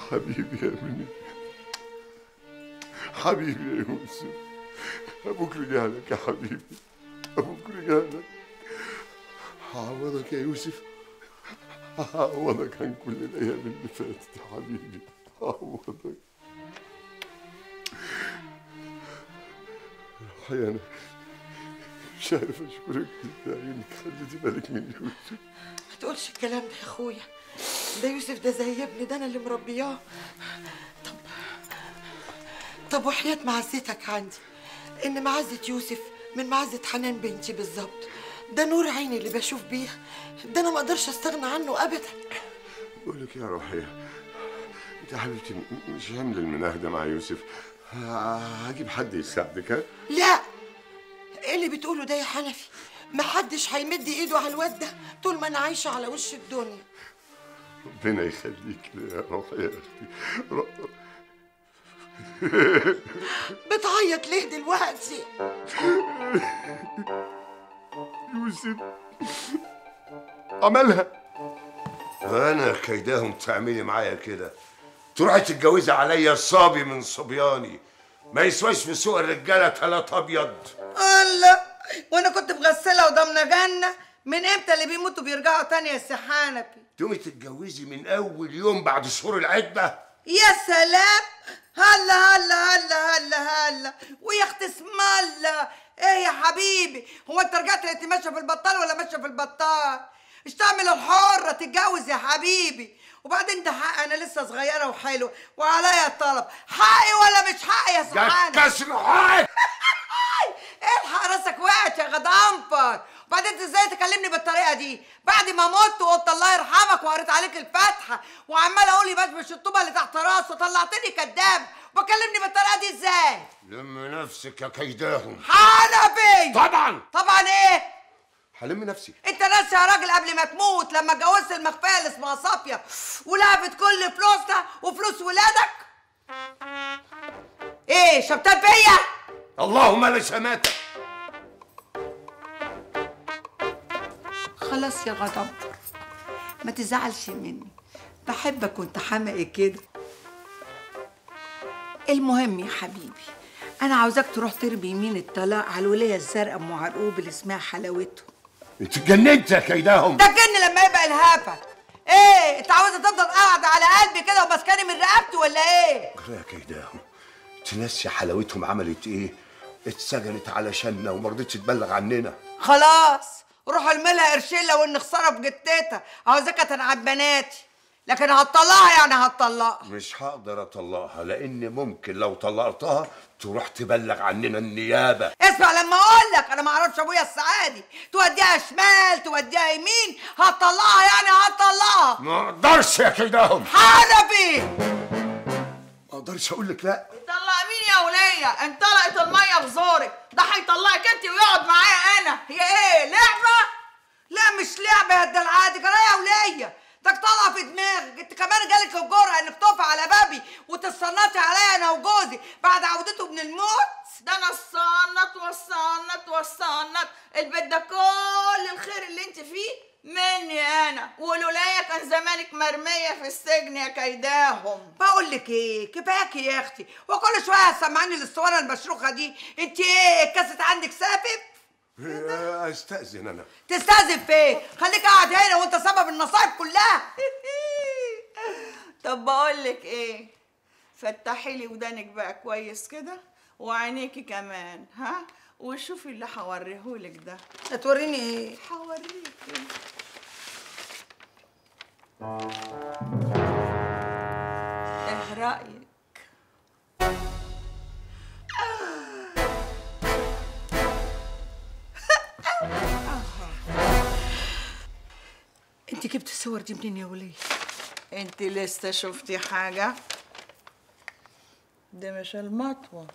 حبيبي يا ابني حبيبي يا يوسف ابوك رجع لك يا حبيبي ابوك رجع لك هعوضك يا يوسف هعوضك عن كل الايام اللي فاتت يا حبيبي هعوضك الحقيقة انا مش عارف اشكرك ازاي انك خليتي بالك من يوسف ما تقولش الكلام ده يا اخويا ده يوسف ده زي ابني ده انا اللي مربياه طب طب وحياة معزتك عندي ان معزة يوسف من معزة حنان بنتي بالظبط ده نور عيني اللي بشوف بيها ده انا ما اقدرش استغنى عنه ابدا بقول لك يا روحية انت يا حبيبتي مش حمل المناهدة مع يوسف ه- هجيب حد يساعدك ها لا ايه اللي بتقوله ده يا حنفي محدش هيمد ايده على الواد ده طول ما انا عايشه على وش الدنيا ربنا يخليك لي يا روحية يا اختي ر- بتعيط ليه دلوقتي يوسف عملها انا كيداهم تعملي معايا كده تروحي تتجوزي عليا صبي من صبياني ما يسواش في سوق الرجاله تلات ابيض الله وانا كنت مغسله وضامنه جنه من امتى اللي بيموتوا بيرجعوا تاني يا سي حنفي تقومي تتجوزي من اول يوم بعد شهور العده يا سلام هلا هلا هلا هلا هلا ويا اختي اسم الله ايه يا حبيبي هو انت رجعت لقيت ماشيه في البطال ولا ماشيه في البطال مش تعمل الحرة تتجوز يا حبيبي وبعدين ده حق انا لسه صغيره وحلوه وعليا الطلب حقي ولا مش حقي يا سبحان جت كسر حقك الحق راسك وقعت يا غضنفر وبعدين انت ازاي تكلمني بالطريقه دي بعد ما مت وقلت الله يرحمك وقريت عليك الفاتحه وعمال اقول يبشبش الطوبه اللي تحت راسه طلعتني كداب وبكلمني بالطريقه دي ازاي لم نفسك يا كيداهم حنفي طبعا طبعا ايه هلم نفسي انت ناسي يا راجل قبل ما تموت لما اتجوزت المخفيه اللي اسمها صافيه ولعبت كل فلوسها وفلوس ولادك ايه شبتان فيا اللهم لا شماتة خلاص يا غضنفر ما تزعلش مني بحبك وانت حمقي كده المهم يا حبيبي انا عاوزاك تروح تربي يمين الطلاق على الوليه الزرقاء ام عرقوب اللي اسمها حلاوته انت اتجننت يا كيداهم ده كن لما يبقى الهفا ايه انت عاوزه تفضل قاعده على قلبي كده وماسكاني من رقبتي ولا ايه يا كيداهم تنسي حلاوتهم عملت ايه اتسجنت علشاننا وما رضتش تبلغ عننا خلاص روحوا الملها قرشين لو ان خساره في جتتها عاوزاك تنعب بناتي لكن هتطلقها يعني هتطلقها مش هقدر اطلقها لان ممكن لو طلقتها تروح تبلغ عننا النيابه اسمع لما اقول لك انا ما اعرفش ابويا السعادي توديها شمال توديها يمين هتطلقها يعني هتطلقها ما اقدرش يا كيداهم حنفي ما اقدرش اقول لك لا طلق مين يا ولية انطلقت المية في زورك ده هيطلقك انت ويقعد معايا انا هي ايه لعبة لا مش لعبه يا الدلعه دي جرايه يا وليه ده طالعه في دماغك انت كمان جالك الجرأه انك تقفي على بابي وتتصنطي عليا انا وجوزي بعد عودته من الموت ده انا الصنط والصنط والصنط البيت ده كل الخير اللي انت فيه مني انا ولولايا كان زمانك مرمية في السجن يا كيداهم بقول لك ايه كفاياكي يا اختي وكل شويه هتسمعني الاسطوانه المشروخه دي انت ايه الكاسه عندك سافف استاذن انا تستاذن في ايه خليك قاعد هنا وانت سبب النصايب كلها طب بقول لك ايه فتحي لي ودانك بقى كويس كده وعينيكي كمان ها وشوفي اللي هوريهولك ده هتوريني ايه هوريكي ايه رايك انت جبت الصور دي منين يا وليه انت لسه شفتي حاجه ده مش المطوه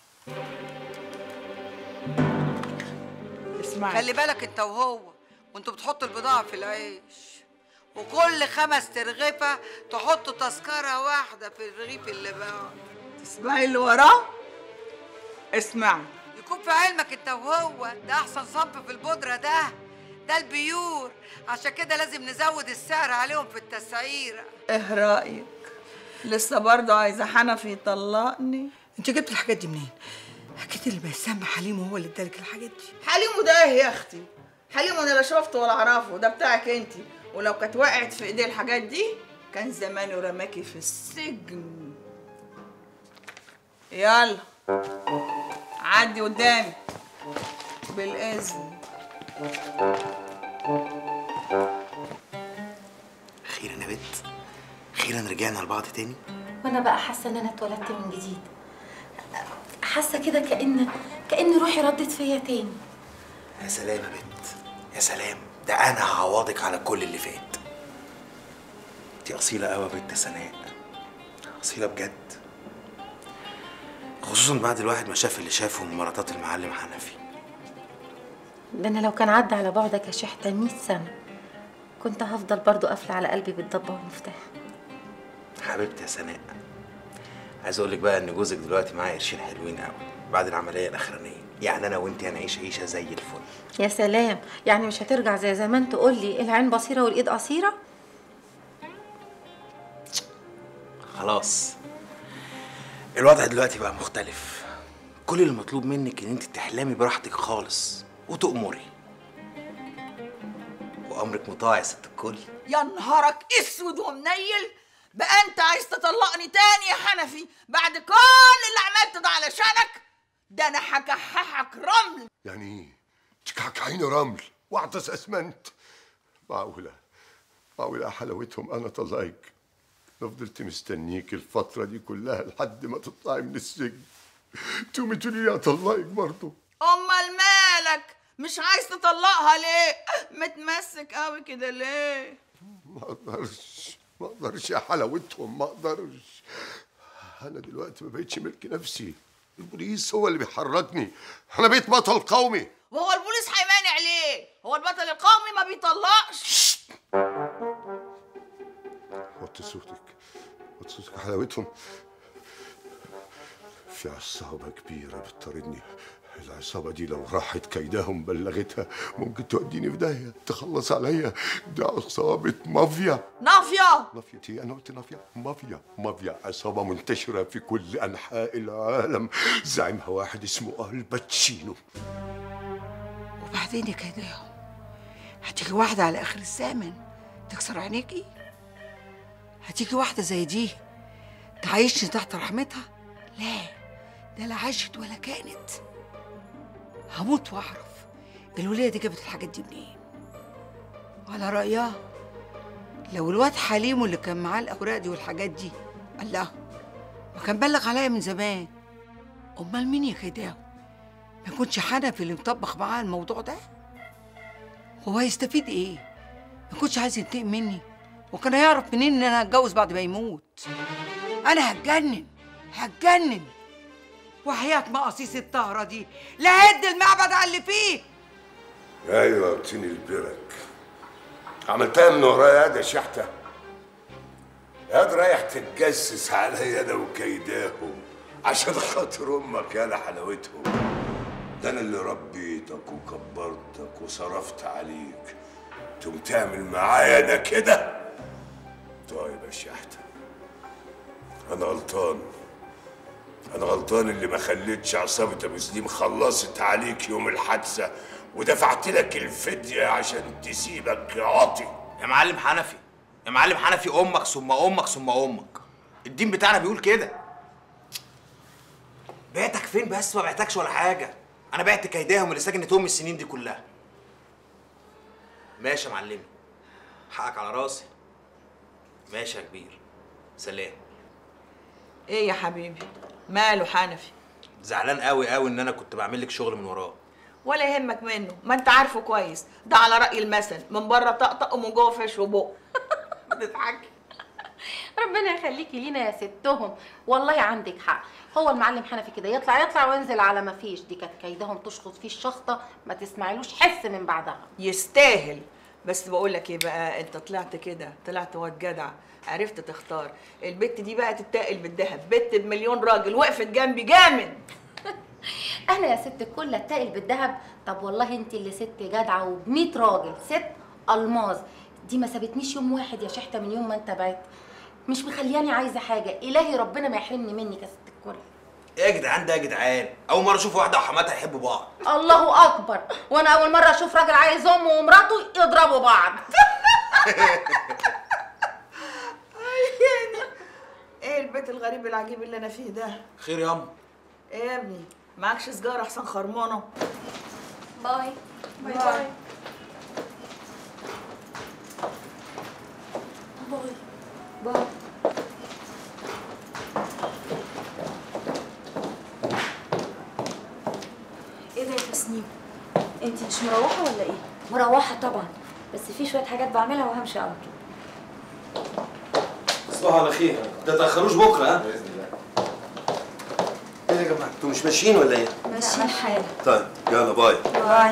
اسمعي خلي بالك انت وهو وانتوا بتحطوا البضاعة في العيش وكل خمس ترغفة تحطوا تذكرة واحدة في الرغيف اللي بعد تسمعي اللي وراه اسمعي يكون في علمك انت وهو ده احسن صنف في البودرة ده ده البيور عشان كده لازم نزود السعر عليهم في التسعيرة ايه رايك لسه برضه عايزه حنفي يطلقني انت جبت الحاجات دي منين اكيد اللي بيسمى حليم هو اللي ادالك الحاجات دي حليمه ده ايه يا اختي حليمه انا لا شفته ولا اعرفه ده بتاعك انت ولو كانت وقعت في ايديه الحاجات دي كان زمانه رماكي في السجن يلا عدي قدامي بالاذن اخيرا يا بت اخيرا رجعنا لبعض تاني وانا بقى حاسه ان انا اتولدت من جديد حاسه كده كأن كأن روحي ردت فيا تاني يا سلام يا بت يا سلام ده انا هعوضك على كل اللي فات انتي اصيله قوي يا بت يا سناء اصيله بجد خصوصا بعد الواحد ما شاف اللي شافه من مراتات المعلم حنفي ده انا لو كان عدى على بعدك يا شحتة 100 سنه كنت هفضل برضو قافله على قلبي بالضبه والمفتاح حبيبتي يا سناء عايز اقول لك بقى ان جوزك دلوقتي معاه قرشين حلوين قوي بعد العمليه الاخرانيه يعني انا وانت هنعيش عيشه زي الفل يا سلام يعني مش هترجع زي زمان تقول لي العين بصيره والايد قصيره خلاص الوضع دلوقتي بقى مختلف كل اللي مطلوب منك ان انت تحلمي براحتك خالص وتأمري وامرك مطاع يا ست الكل يا نهارك اسود ومنيل بقى انت عايز تطلقني تاني يا حنفي بعد كل اللي عملته ده علشانك ده انا هكححك رمل يعني ايه تكعكعين رمل واعطس اسمنت معقولة معقولة يا حلاوتهم انا طلايق انا فضلت مستنيك الفترة دي كلها لحد ما تطلعي من السجن تقومي تقولي لي اطلقك برضه امال مالك مش عايز تطلقها ليه متمسك قوي كده ليه ما اقدرش ما اقدرش يا حلاوتهم ما اقدرش انا دلوقتي ما بقتش ملك نفسي البوليس هو اللي بيحركني انا بقيت بطل قومي وهو البوليس هيمانع ليه هو البطل القومي ما بيطلقش وطي صوتك وطي صوتك يا حلاوتهم في عصابة كبيرة بتطاردني العصابة دي لو راحت كيداهم بلغتها ممكن توديني في داهية تخلص عليا دي عصابة مافيا نافية مافيا انا قلت مافيا مافيا مافيا عصابة منتشرة في كل أنحاء العالم زعيمها واحد اسمه الباتشينو وبعدين يا كيداهم هتيجي واحدة على آخر الزمن تكسر عينيكي هتيجي واحدة زي دي تعيشني تحت رحمتها لا ده لا عاشت ولا كانت هموت واعرف الولية دي جابت الحاجات دي منين وعلى رأيها لو الواد حليم اللي كان معاه الأوراق دي والحاجات دي الله ما كان بلغ عليا من زمان أمال مين يا كيداهم ما يكونش حنفي اللي مطبخ معاه الموضوع ده هو هيستفيد ايه ما يكونش عايز ينتقم مني وكان هيعرف منين ان انا هتجوز بعد ما يموت انا هتجنن هتجنن وحياة مقاصيص الطهرة دي لا هد المعبد على اللي فيه ايوه اعطيني البرك عملتها من ورايا يا شحتة ياد رايح تتجسس عليا انا وكيداهم عشان خاطر امك يا حلاوتهم ده انا اللي ربيتك وكبرتك وصرفت عليك تقوم تعمل معايا انا كده طيب يا شحتة انا غلطان انا غلطان اللي ما خليتش عصابة ابو سليم خلصت عليك يوم الحادثة ودفعت لك الفدية عشان تسيبك يا عاطي يا معلم حنفي يا معلم حنفي امك ثم امك ثم امك الدين بتاعنا بيقول كده بعتك فين بس ما بعتكش ولا حاجه انا بعت كيداهم اللي سكنت ام السنين دي كلها ماشي يا معلمي حقك على راسي ماشي يا كبير سلام ايه يا حبيبي ماله حنفي زعلان قوي قوي ان انا كنت بعمل لك شغل من وراه ولا يهمك منه ما انت عارفه كويس ده على رأي المثل من بره طقطق ومن جوه فيش وبق بتضحكي ربنا يخليكي لينا يا ستهم والله عندك حق هو المعلم حنفي كده يطلع يطلع وينزل على ما فيش دي كانت كيدهم تشخط فيه الشخطه ما تسمعيلوش حس من بعدها يستاهل بس بقول لك ايه بقى انت طلعت كده طلعت واد جدع عرفت تختار البت دي بقى تتقل بالذهب بت بمليون راجل وقفت جنبي جامد انا يا ست الكل اتقل بالذهب طب والله انت اللي ست جدعه وب100 راجل ست الماظ دي ما سابتنيش يوم واحد يا شحته من يوم ما انت بعت مش مخلياني عايزه حاجه الهي ربنا ما يحرمني منك يا ست الكل ايه يا جدعان ده يا جدعان اول مره اشوف واحده وحماتها يحبوا بعض الله اكبر وانا اول مره اشوف راجل عايز امه ومراته يضربوا بعض ايه البيت الغريب العجيب اللي انا فيه ده خير يا ام ايه يا ابني معكش سجاره احسن خرمانه باي باي باي ايه ده يا تسنيم انت مش مروحه ولا ايه مروحه طبعا بس في شويه حاجات بعملها وهمشي على طول تصبحوا على خير ما تتاخروش بكره ها باذن الله ايه يا جماعه انتوا مش ماشيين ولا ايه ماشيين حالي طيب يلا باي باي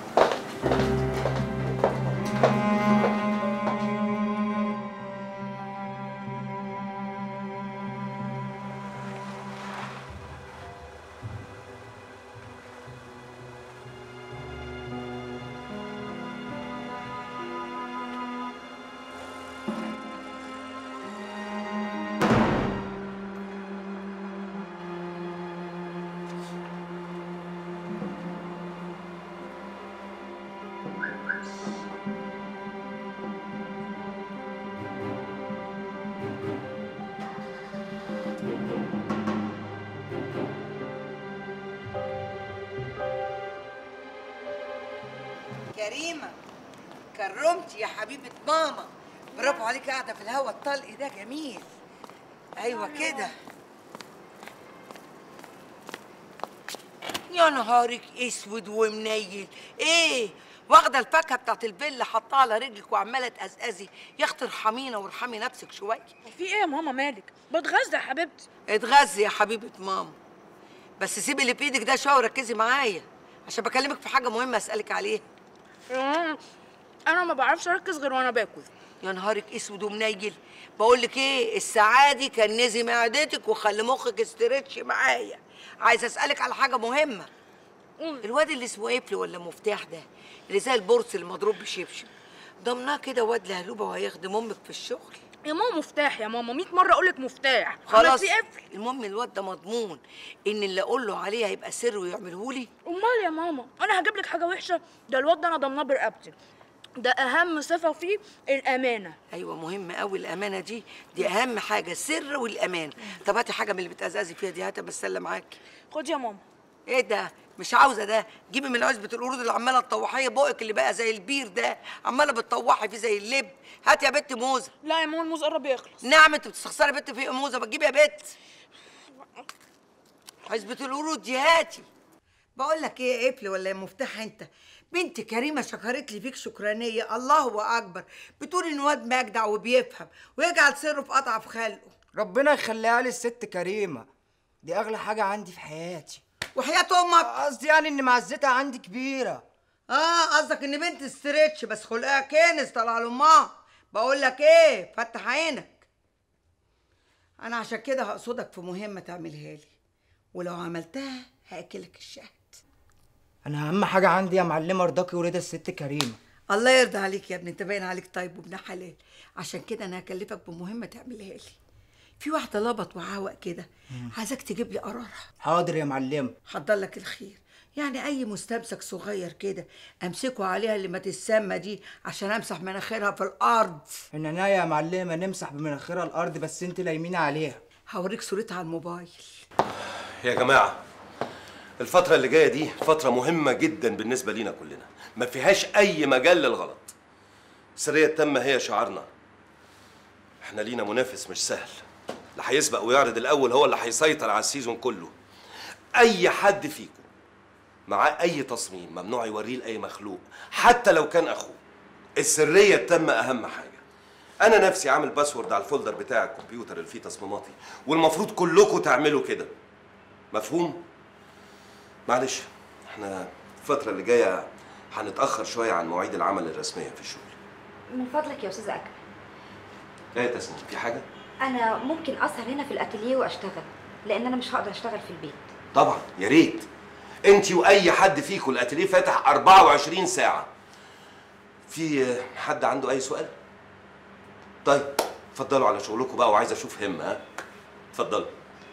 كريمة كرمتي يا حبيبة ماما برافو عليك قاعدة في الهوا الطلق ده جميل أيوة كده يا نهارك اسود ومنيل ايه واخده الفاكهه بتاعت الفيلا حطها على رجلك وعماله تقزقزي يا اختي ارحمينا وارحمي نفسك شويه في ايه يا ماما مالك بتغذى يا حبيبتي اتغذي يا حبيبه ماما بس سيبي اللي في ايدك ده شويه وركزي معايا عشان بكلمك في حاجه مهمه اسالك عليها يا ماما انا ما بعرفش اركز غير وانا باكل يا نهارك اسود ومنيل بقول لك ايه السعادي كان نزي معدتك وخلي مخك استرتش معايا عايزه اسالك على حاجه مهمه قولي. الواد اللي اسمه قفل ولا مفتاح ده اللي زي البورس المضروب بشبشب ضمناه كده واد لهلوبه وهيخدم امك في الشغل يا ماما مفتاح يا ماما 100 مره اقول لك مفتاح خلاص عملتي قفل المهم الواد ده مضمون ان اللي اقول له عليه هيبقى سر ويعمله لي امال يا ماما انا هجيب لك حاجه وحشه ده الواد ده انا ضمناه برقبتي ده اهم صفه فيه الامانه ايوه مهم قوي الامانه دي دي اهم حاجه السر والامان طب هاتي حاجه من اللي بتقزقزي فيها دي هاتها بسله معاكي خد يا ماما ايه ده مش عاوزه ده جيبي من عزبه القرود اللي عماله تطوحيه بقك اللي بقى زي البير ده عماله بتطوحي فيه زي اللب هات يا بت موزه لا يا ماما الموز قرب يخلص نعم انت بتستخسري بت في موزه ما تجيبي يا بت عزبه القرود دي هاتي بقول لك ايه قفل ولا يا مفتاح انت بنت كريمه شكرت لي فيك شكرانيه الله اكبر بتقول ان واد مجدع وبيفهم ويجعل سره في قطع في خلقه ربنا يخليها لي الست كريمة دي أغلى حاجة عندي في حياتي وحياه امك قصدي يعني إن معزتها عندي كبيرة اه قصدك ان بنت استريتش بس خلقها كنس طالعه لامها بقول لك ايه فتح عينك انا عشان كده هقصدك في مهمه تعملها لي ولو عملتها هاكلك الشهد أنا أهم حاجة عندي يا معلمة رضاكي ورضا الست كريمة الله يرضى عليك يا ابني انت باين عليك طيب وابن حلال عشان كده انا هكلفك بمهمه تعملها لي في واحده لبط وعوق كده عايزك تجيب لي قرارها حاضر يا معلمة حضر لك الخير يعني اي مستمسك صغير كده امسكه عليها اللي ما تسمى دي عشان امسح مناخيرها في الارض إننا يا معلمة نمسح بمناخيرها الأرض بس أنت لايمين عليها هوريك صورتها على الموبايل يا جماعه الفتره اللي جايه دي فتره مهمه جدا بالنسبه لينا كلنا ما فيهاش اي مجال للغلط السريه التامه هي شعارنا احنا لينا منافس مش سهل اللي هيسبق ويعرض الاول هو اللي هيسيطر على السيزون كله اي حد فيكم معاه اي تصميم ممنوع يوريه لاي مخلوق حتى لو كان اخوه السريه التامه اهم حاجه انا نفسي عامل باسورد على الفولدر بتاع الكمبيوتر اللي فيه تصميماتي والمفروض كلكم تعملوا كده مفهوم معلش احنا الفتره اللي جايه هنتاخر شويه عن مواعيد العمل الرسميه في الشغل من فضلك يا استاذ اكرم ايه يا تسنيم في حاجه انا ممكن اسهر هنا في الاتيليه واشتغل لان انا مش هقدر اشتغل في البيت طبعا يا ريت انت واي حد فيكم الاتيليه فاتح 24 ساعه في حد عنده اي سؤال طيب اتفضلوا على شغلكم بقى وعايز اشوف همه ها اتفضلوا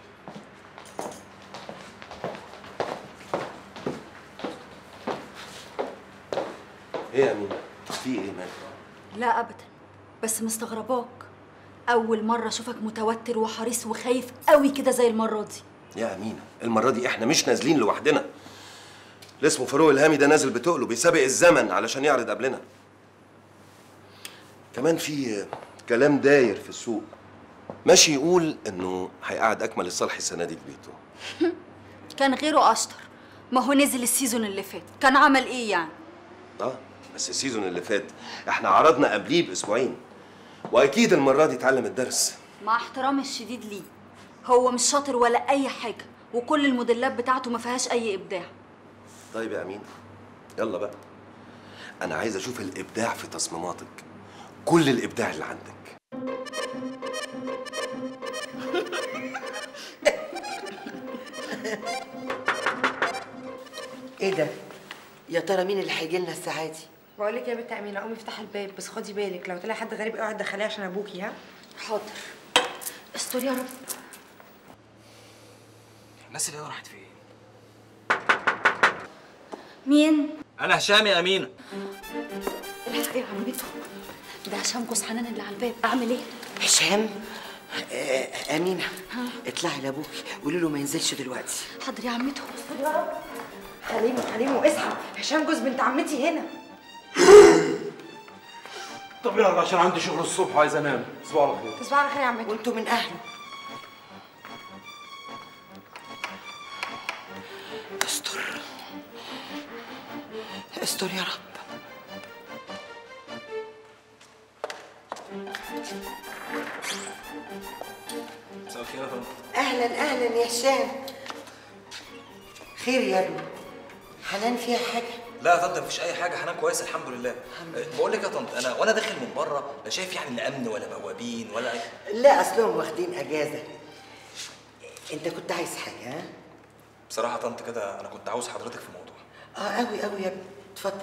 ايه يا امينه في ايه مالك لا ابدا بس مستغرباك اول مره اشوفك متوتر وحريص وخايف قوي كده زي المره دي يا امينه المره دي احنا مش نازلين لوحدنا اللي اسمه فاروق الهامي ده نازل بتقله بيسابق الزمن علشان يعرض قبلنا كمان في كلام داير في السوق ماشي يقول انه هيقعد اكمل الصالح السنه دي في بيته كان غيره اشطر ما هو نزل السيزون اللي فات كان عمل ايه يعني اه بس السيزون اللي فات احنا عرضنا قبليه باسبوعين واكيد المره دي اتعلم الدرس مع احترامي الشديد ليه هو مش شاطر ولا اي حاجه وكل الموديلات بتاعته ما فيهاش اي ابداع طيب يا امين يلا بقى انا عايز اشوف الابداع في تصميماتك كل الابداع اللي عندك ايه ده؟ يا ترى مين اللي هيجي لنا الساعة دي؟ بقول لك يا بنت امينه قومي افتحي الباب بس خدي بالك لو طلع حد غريب اوعي تدخليه عشان ابوكي ها حاضر استر يا رب الناس اللي هنا راحت فين؟ مين انا هشام يا امينه الحق يا عمته ده هشام جوز حنان اللي على الباب اعمل ايه هشام آه أمينة اطلعي لأبوكي قولي له ما ينزلش دلوقتي حاضر يا عمته استر يا رب حليمه حليمه اصحى هشام جوز بنت عمتي هنا طب يلا عشان عندي شغل الصبح عايز انام تصبحوا على خير تصبحوا على خير يا عمتي وانتوا من أهله استر استر يا رب مساء الخير يا فندم أهلا أهلا يا هشام خير يا ابني حنان فيها حاجة؟ لا يا طنط مفيش اي حاجه حنان كويس الحمد لله بقول لك يا طنط انا وانا داخل من بره لا شايف يعني لا امن ولا بوابين ولا اي لا أصلهم واخدين أجازة أنت كنت عايز حاجة ها؟ بصراحه يا طنط كده انا كنت عاوز حضرتك في موضوع اه قوي قوي يا ابني اتفضل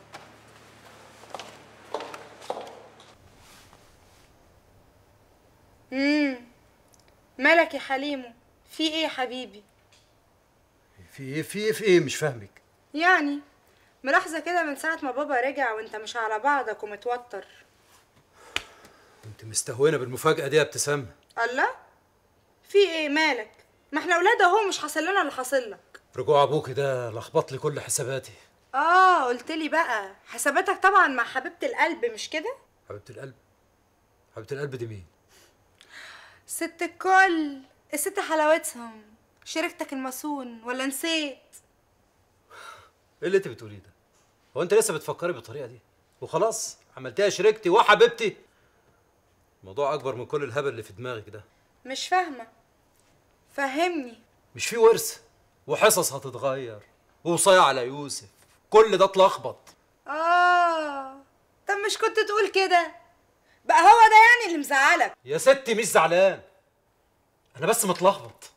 امم مالك يا حليمو في ايه يا حبيبي في ايه في ايه في ايه مش فاهمك يعني ملاحظه كده من ساعه ما بابا رجع وانت مش على بعضك ومتوتر انت مستهونه بالمفاجاه دي يا ابتسام الله في ايه مالك ما احنا اولاد اهو مش حاصل لنا اللي حاصل لك رجوع ابوك ده لخبط لي كل حساباتي اه قلت لي بقى حساباتك طبعا مع حبيبه القلب مش كده حبيبه القلب حبيبه القلب دي مين ست الكل الست حلاوتهم شركتك المصون ولا نسيت ايه اللي انت بتقوليه ده هو انت لسه بتفكري بالطريقه دي وخلاص عملتيها شريكتي وحبيبتي الموضوع اكبر من كل الهبل اللي في دماغك ده مش فاهمه فهمني مش في ورث وحصص هتتغير ووصايا على يوسف كل ده اتلخبط اه طب مش كنت تقول كده بقى هو ده يعني اللي مزعلك يا ستي مش زعلان انا بس متلخبط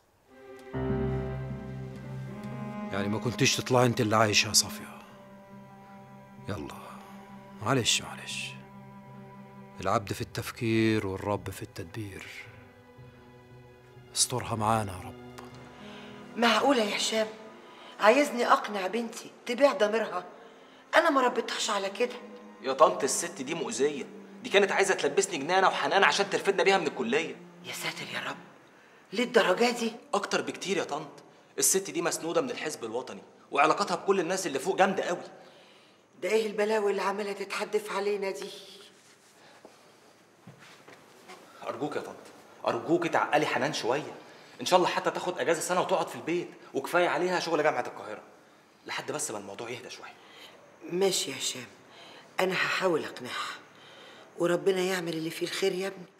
يعني ما كنتيش تطلعي انت اللي عايشه يا صافيه يلا معلش معلش العبد في التفكير والرب في التدبير استرها معانا يا رب معقولة يا هشام عايزني أقنع بنتي تبيع ضميرها أنا ما ربيتهاش على كده يا طنط الست دي مؤذيه دي كانت عايزه تلبسني جنانه وحنان عشان ترفدنا بيها من الكليه يا ساتر يا رب للدرجة دي اكتر بكتير يا طنط الست دي مسنوده من الحزب الوطني وعلاقتها بكل الناس اللي فوق جامده قوي ده إيه البلاوي اللي عمالة تتحدف علينا دي ارجوك يا طنط ارجوك تعقلي حنان شويه ان شاء الله حتى تاخد اجازه سنه وتقعد في البيت وكفايه عليها شغل جامعه القاهره لحد بس ما الموضوع يهدى شويه ماشي يا هشام أنا هحاول أقنعها وربنا يعمل اللي فيه الخير يا ابني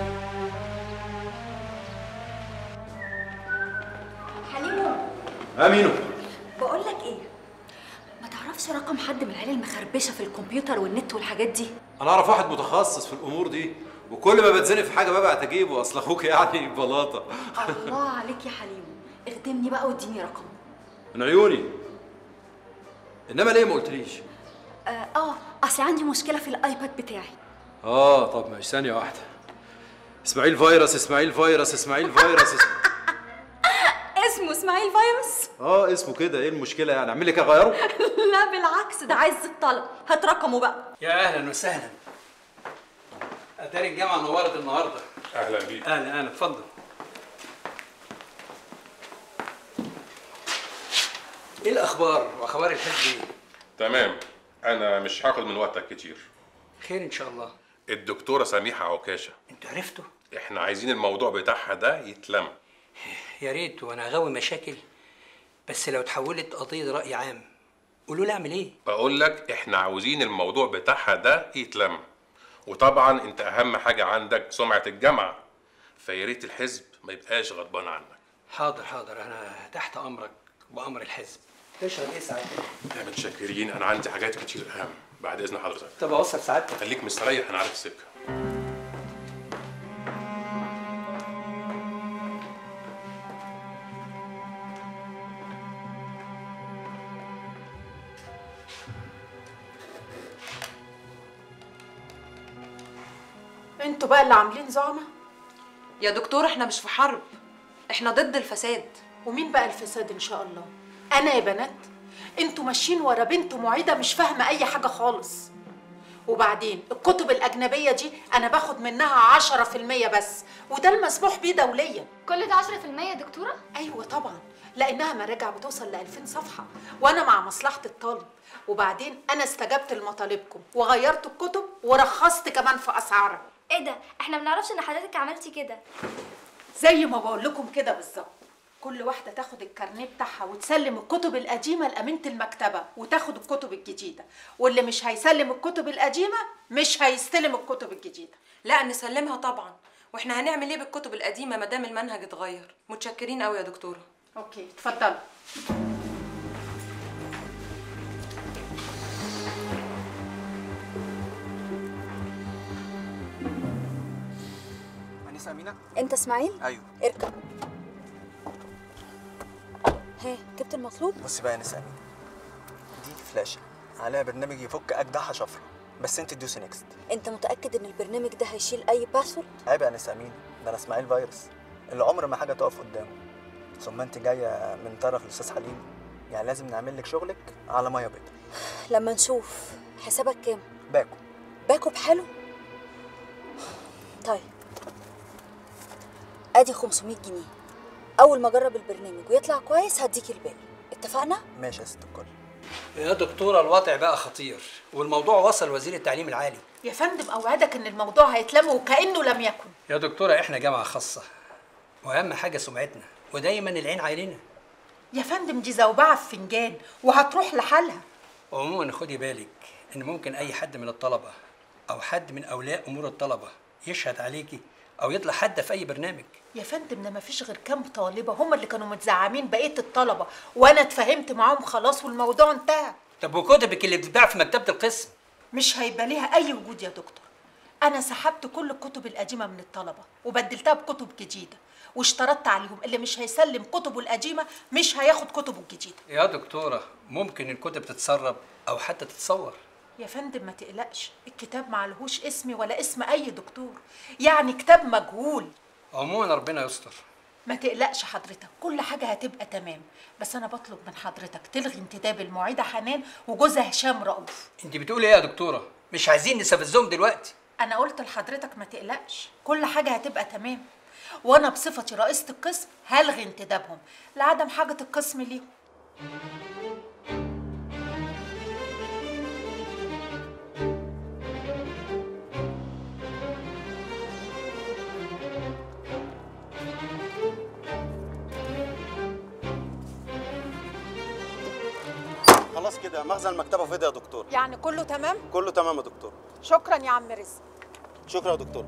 حليمو امينو بقول لك ايه ما تعرفش رقم حد من العيال المخربشه في الكمبيوتر والنت والحاجات دي انا اعرف واحد متخصص في الامور دي وكل ما بتزنق في حاجه ببعت اجيبه اصل اخوك يعني بلاطه الله عليك يا حليمو اخدمني بقى واديني رقم من عيوني انما ليه ما قلتليش اه, آه اصل عندي مشكله في الايباد بتاعي اه طب ماشي ثانيه واحده اسماعيل فيروس اسماعيل فيروس اسماعيل فيروس اسم... اسمه اسماعيل فيروس اه اسمه كده ايه المشكله يعني اعمل لك اغيره لا بالعكس ده عايز الطلب هات رقمه بقى يا اهلا وسهلا اتاري الجامعه نورت النهارده اهلا بيك اهلا اهلا اتفضل ايه الاخبار واخبار الحزب ايه تمام انا مش هاخد من وقتك كتير خير ان شاء الله الدكتوره سميحه عكاشه انتوا عرفتوا احنا عايزين الموضوع بتاعها ده يتلم يا ريت وانا غاوي مشاكل بس لو اتحولت قضيه راي عام قولوا لي اعمل ايه بقول لك احنا عاوزين الموضوع بتاعها ده يتلم وطبعا انت اهم حاجه عندك سمعه الجامعه فيا ريت الحزب ما يبقاش غضبان عنك حاضر حاضر انا تحت امرك وامر الحزب تشرب ايه ساعتك لا متشكرين انا عندي حاجات كتير اهم بعد اذن حضرتك طب اوصل سعادتك خليك مستريح انا عارف السكه انتوا بقى اللي عاملين زعمة يا دكتور احنا مش في حرب احنا ضد الفساد ومين بقى الفساد ان شاء الله انا يا بنات انتوا ماشيين ورا بنت معيدة مش فاهمة اي حاجة خالص وبعدين الكتب الأجنبية دي أنا باخد منها عشرة في المية بس وده المسموح بيه دوليا كل ده 10% يا دكتورة؟ أيوة طبعا لأنها مراجع بتوصل ل 2000 صفحة وأنا مع مصلحة الطالب وبعدين أنا استجبت لمطالبكم وغيرت الكتب ورخصت كمان في أسعارها ايه ده؟ احنا منعرفش ان حضرتك عملتي كده زي ما بقول لكم كده بالظبط كل واحدة تاخد الكارنيه بتاعها وتسلم الكتب القديمة لأمينة المكتبة وتاخد الكتب الجديدة واللي مش هيسلم الكتب القديمة مش هيستلم الكتب الجديدة لا نسلمها طبعا واحنا هنعمل ايه بالكتب القديمه ما دام المنهج اتغير متشكرين قوي يا دكتوره اوكي اتفضلوا انسه امينه انت اسماعيل ايوه اركب ها جبت المطلوب بصي بقى يا نسا امين دي فلاشه عليها برنامج يفك اجدع شفره بس انت تدوسي نيكست انت متاكد ان البرنامج ده هيشيل اي باسورد عيب يا نسا امين ده انا اسماعيل فيروس اللي عمر ما حاجه تقف قدامه ثم انت جايه من طرف الاستاذ حليم يعني لازم نعمل لك شغلك على ميه بيضاء لما نشوف حسابك كام باكو باكو بحلو طيب ادي 500 جنيه اول ما اجرب البرنامج ويطلع كويس هديكي الباقي اتفقنا ماشي يا ست الكل يا دكتوره الوضع بقى خطير والموضوع وصل وزير التعليم العالي يا فندم أوعدك إن الموضوع هيتلم وكأنه لم يكن يا دكتوره احنا جامعه خاصه واهم حاجه سمعتنا ودايما العين علينا يا فندم دي زوبعة في فنجان وهتروح لحالها عموما خدي بالك ان ممكن اي حد من الطلبه او حد من اولياء امور الطلبه يشهد عليكي او يطلع حد في اي برنامج يا فندم ده مفيش غير كام طالبة هم اللي كانوا متزعمين بقية الطلبة وأنا اتفاهمت معاهم خلاص والموضوع انتهى طب وكتبك اللي بتتباع في مكتبه القسم مش هيبقى ليها أي وجود يا دكتور أنا سحبت كل الكتب القديمة من الطلبة وبدلتها بكتب جديدة واشترطت عليهم اللي مش هيسلم كتبه القديمة مش هياخد كتبه الجديدة يا دكتوره ممكن الكتب تتسرب او حتى تتصور يا فندم ما تقلقش الكتاب معلهوش اسمي ولا اسم أي دكتور يعني كتاب مجهول عموما ربنا يستر ما تقلقش حضرتك كل حاجة هتبقى تمام بس أنا بطلب من حضرتك تلغي انتداب المعيدة حنان وجوزها هشام رؤوف انت بتقولي ايه يا دكتوره مش عايزين نستفزهم دلوقتي أنا قلت لحضرتك ما تقلقش كل حاجة هتبقى تمام وأنا بصفتي رئيسة القسم هلغي انتدابهم لعدم حاجة القسم ليهم خلاص كده مخزن المكتبه فاضي يا دكتور يعني كله تمام كله تمام يا دكتور شكرا يا عم رزق شكرا يا دكتور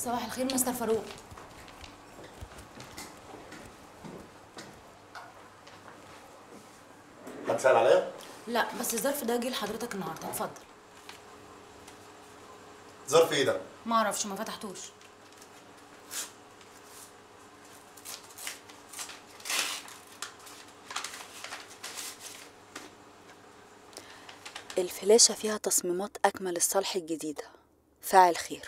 صباح الخير مستر فاروق هتسأل عليا؟ لا بس الظرف ده جه لحضرتك النهارده اتفضل ظرف ايه ده؟ ما اعرفش ما فتحتوش الفلاشة فيها تصميمات أكمل الصالح الجديدة فاعل خير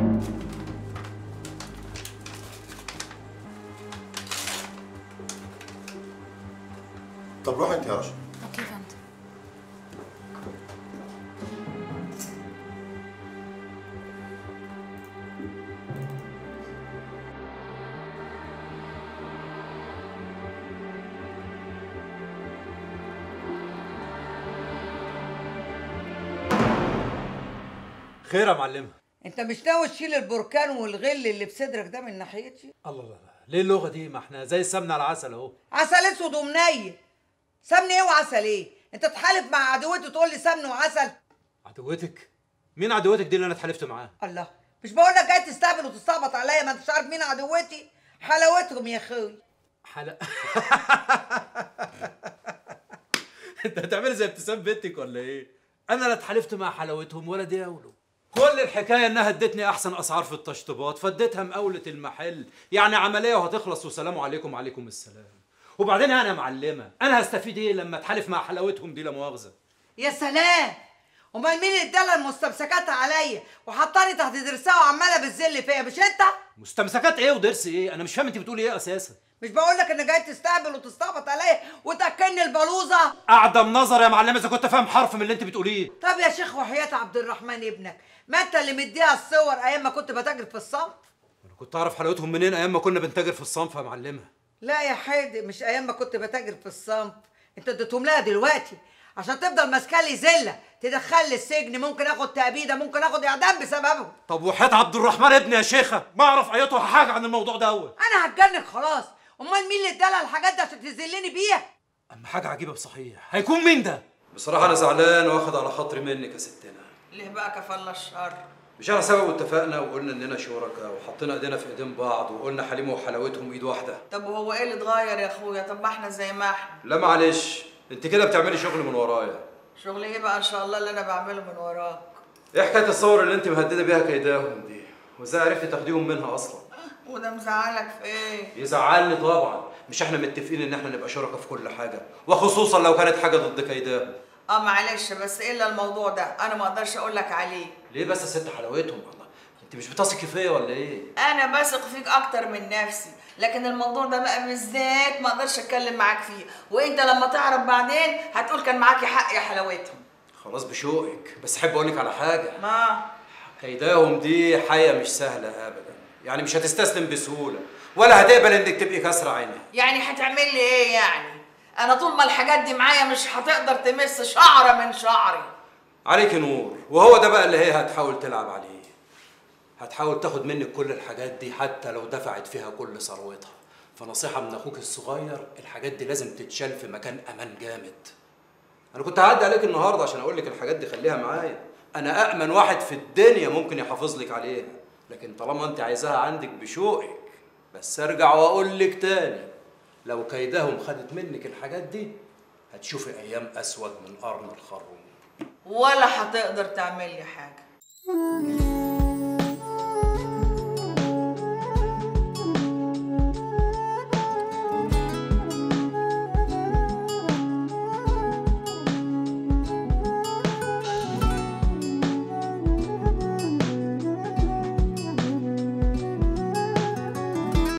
طب روح انت يا رشا اوكي فهمت خير يا معلمة انت مش ناوي تشيل البركان والغل اللي في صدرك ده من ناحيتي الله الله الله ليه اللغة دي ما احنا زي السمنة على العسل اهو عسل اسود ومنيل سمن ايه وعسل ايه انت تحالف مع عدوتي تقول لي سمن وعسل عدوتك مين عدوتك دي اللي انا اتحالفت معاها الله مش بقول لك جاي تستقبل وتستعبط عليا ما انتش عارف مين عدوتي حلاوتهم يا اخوي حلا انت هتعملي زي ابتسام بنتك ولا ايه انا لا اتحالفت مع حلاوتهم ولا دياولو كل الحكايه انها ادتني احسن اسعار في التشطيبات فاديتها مقاوله المحل يعني عمليه وهتخلص وسلام عليكم وعليكم السلام وبعدين انا معلمه انا هستفيد ايه لما اتحالف مع حلاوتهم دي لا مؤاخذه يا سلام امال مين اللي ادالها المستمسكات عليا وحطاني تحت درسها وعماله بالذل فيا مش انت مستمسكات ايه ودرس ايه انا مش فاهم انت بتقولي ايه اساسا مش بقول لك ان جاي تستقبل وتستعبط عليا وتاكلني البلوزه قاعده منظر يا معلمه اذا كنت فاهم حرف من اللي انت بتقوليه طب يا شيخ وحياة عبد الرحمن ابنك ما انت اللي مديها الصور ايام ما كنت بتاجر في الصنف انا كنت اعرف حلاوتهم منين ايام ما كنا بنتاجر في الصنف يا معلمه لا يا حادي مش ايام ما كنت بتاجر في الصنف انت اديتهم لها دلوقتي عشان تفضل ماسكه لي زله تدخلني السجن ممكن اخد تأبيده ممكن اخد اعدام بسببهم طب وحياة عبد الرحمن ابني يا شيخه ما اعرف ايته حاجه عن الموضوع دوت انا هتجنن خلاص امال مين اللي ادالها الحاجات دي عشان تذلني بيها اما حاجه عجيبه بصحيح هيكون مين ده بصراحه انا زعلان واخد على خاطري منك يا ستنا ليه بقى كفالة الشر مش احنا سوا واتفقنا وقلنا اننا شركاء وحطينا ايدينا في ايدين بعض وقلنا حليمه وحلاوتهم ايد واحده طب وهو ايه اللي اتغير يا اخويا طب ما احنا زي ما احنا لا معلش انت كده بتعملي شغل من ورايا شغل ايه بقى ان شاء الله اللي انا بعمله من وراك ايه حكايه الصور اللي انت مهدده بيها كيداهم دي وازاي عرفتي تاخديهم منها اصلا وده مزعلك في ايه يزعلني طبعا مش احنا متفقين ان احنا نبقى شركاء في كل حاجه وخصوصا لو كانت حاجه ضد كيداهم اه معلش بس الا الموضوع ده انا ما اقدرش اقول لك عليه ليه بس يا ست حلاوتهم والله انت مش بتثقي فيا ولا ايه انا بثق فيك اكتر من نفسي لكن الموضوع ده بقى بالذات ما اقدرش اتكلم معاك فيه وانت لما تعرف بعدين هتقول كان معاكي حق يا حلاوتهم خلاص بشوقك بس احب اقول لك على حاجه ما كيداهم دي حياه مش سهله ابدا يعني مش هتستسلم بسهوله ولا هتقبل انك تبقي كسر عينها يعني هتعمل لي ايه يعني انا طول ما الحاجات دي معايا مش هتقدر تمس شعره من شعري عليك نور وهو ده بقى اللي هي هتحاول تلعب عليه هتحاول تاخد منك كل الحاجات دي حتى لو دفعت فيها كل ثروتها فنصيحة من أخوك الصغير الحاجات دي لازم تتشال في مكان أمان جامد أنا كنت هعدي عليك النهاردة عشان أقول لك الحاجات دي خليها معايا أنا أأمن واحد في الدنيا ممكن يحافظ لك عليها لكن طالما أنت عايزاها عندك بشوقك بس أرجع وأقول لك تاني لو كيدهم خدت منك الحاجات دي هتشوفي أيام أسود من قرن الخروم ولا هتقدر تعمل لي حاجه